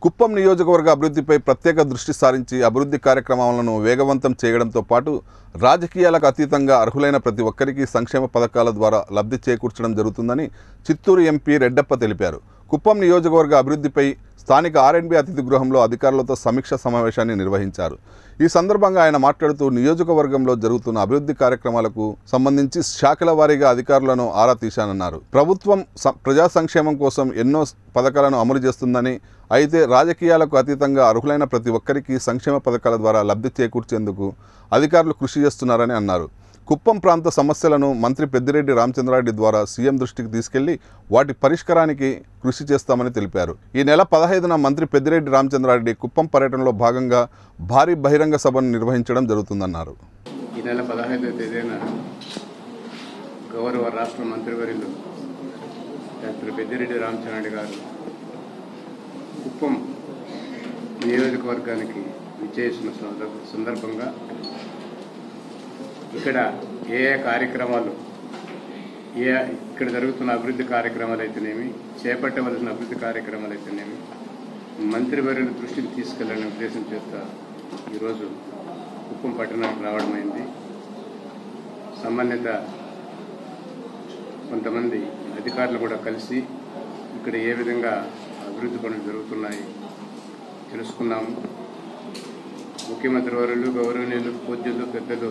కుప్పం నియోజకవర్గ అభివృద్ధిపై ప్రత్యేక దృష్టి సారించి అభివృద్ధి కార్యక్రమాలను వేగవంతం చేయడంతో పాటు రాజకీయాలకు అతీతంగా అర్హులైన ప్రతి ఒక్కరికి సంక్షేమ పథకాల ద్వారా లబ్ధి చేకూర్చడం జరుగుతుందని చిత్తూరు ఎంపీ రెడ్డప్ప తెలిపారు కుప్పం నియోజకవర్గ అభివృద్ధిపై స్థానిక ఆర్ఎండ్బి అతిథి గృహంలో అధికారులతో సమీక్ష సమావేశాన్ని నిర్వహించారు ఈ సందర్భంగా ఆయన మాట్లాడుతూ నియోజకవర్గంలో జరుగుతున్న అభివృద్ధి కార్యక్రమాలకు సంబంధించి శాఖల వారీగా అధికారులను ఆరా తీశానన్నారు ప్రభుత్వం స- ప్రజా సంక్షేమం కోసం ఎన్నో పథకాలను అమలు చేస్తుందని అయితే రాజకీయాలకు అతీతంగా అర్హులైన ప్రతి ఒక్కరికి సంక్షేమ పథకాల ద్వారా లబ్ధి చేకూర్చేందుకు అధికారులు కృషి చేస్తున్నారని అన్నారు కుప్పం ప్రాంత సమస్యలను మంత్రి పెద్దిరెడ్డి రామచంద్రారెడ్డి ద్వారా సీఎం దృష్టికి తీసుకెళ్లి వాటి పరిష్కారానికి కృషి చేస్తామని తెలిపారు ఈ నెల పదహైదున మంత్రి పెద్దిరెడ్డి రామచంద్రారెడ్డి కుప్పం పర్యటనలో భాగంగా భారీ బహిరంగ సభను నిర్వహించడం జరుగుతుందన్నారు ఈ నెల పదహైదవ తేదీన గౌరవ రాష్ట్ర మంత్రివర్యులు డాక్టర్ పెద్దిరెడ్డి రామచంద్రరెడ్డి గారు కుప్పం నియోజకవర్గానికి విచ్చేసిన సందర్భ- సందర్భంగా ఇక్కడ ఏ ఏ కార్యక్రమాలు ఏ ఇక్కడ జరుగుతున్న అభివృద్ధి కార్యక్రమాలు అయితేనేమి చేపట్టవలసిన అభివృద్ధి కార్యక్రమాలు అయితేనేమి మంత్రివర్యుల దృష్టికి తీసుకెళ్లాలనే ఉద్దేశం చేత ఈరోజు కుప్పం పట్టణానికి రావడమైంది సంబంధిత కొంతమంది అధికారులు కూడా కలిసి ఇక్కడ ఏ విధంగా అభివృద్ధి పనులు జరుగుతున్నాయి తెలుసుకున్నాము ముఖ్యమంత్రి వర్యులు గౌరవనీయులు పూజ్యులు పెద్దలు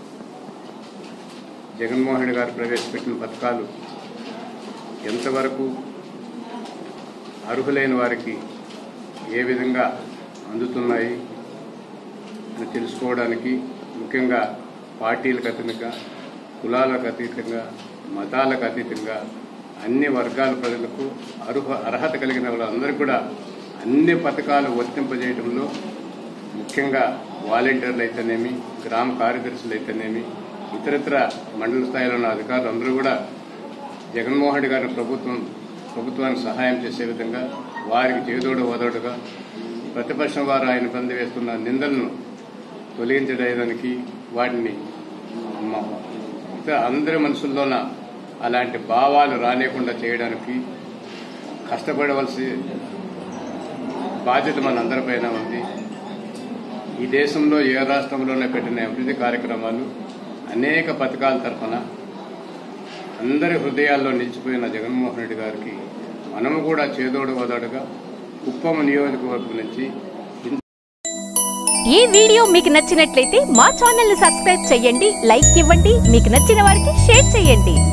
జగన్మోహన్ రెడ్డి గారు ప్రవేశపెట్టిన పథకాలు ఎంతవరకు అర్హులైన వారికి ఏ విధంగా అందుతున్నాయి అని తెలుసుకోవడానికి ముఖ్యంగా పార్టీలకు అతీతంగా కులాలకు అతీతంగా మతాలకు అతీతంగా అన్ని వర్గాల ప్రజలకు అర్హ అర్హత కలిగిన వాళ్ళందరికీ కూడా అన్ని పథకాలు వర్తింపజేయడంలో ముఖ్యంగా వాలంటీర్లు అయితేనేమి గ్రామ కార్యదర్శులు అయితేనేమి ఇతరత్ర మండల స్థాయిలో ఉన్న అధికారులు అందరూ కూడా జగన్మోహన్ రెడ్డి గారి ప్రభుత్వం ప్రభుత్వానికి సహాయం చేసే విధంగా వారికి చేదోడు వదోడుగా ప్రతిపక్షం వారు ఆయన పొంది వేస్తున్న నిందలను తొలగించడానికి వాటిని మ- ఇతర అందరి మనసుల్లోన అలాంటి భావాలు రానియకుండా చేయడానికి కష్టపడవలసి బాధ్యత మన అందరిపైన ఉంది ఈ దేశంలో ఏ రాష్ట్రంలోనే పెట్టిన అభివృద్ధి కార్యక్రమాలు అనేక పథకాల తరఫున అందరి హృదయాల్లో నిలిచిపోయిన జగన్మోహన్ రెడ్డి గారికి మనము కూడా చేదోడు వదడుగా కుప్పం నియోజకవర్గం నుంచి ఈ వీడియో మీకు నచ్చినట్లయితే మా ఛానల్ ని సబ్స్క్రైబ్ చేయండి లైక్ ఇవ్వండి మీకు నచ్చిన వారికి షేర్ చేయండి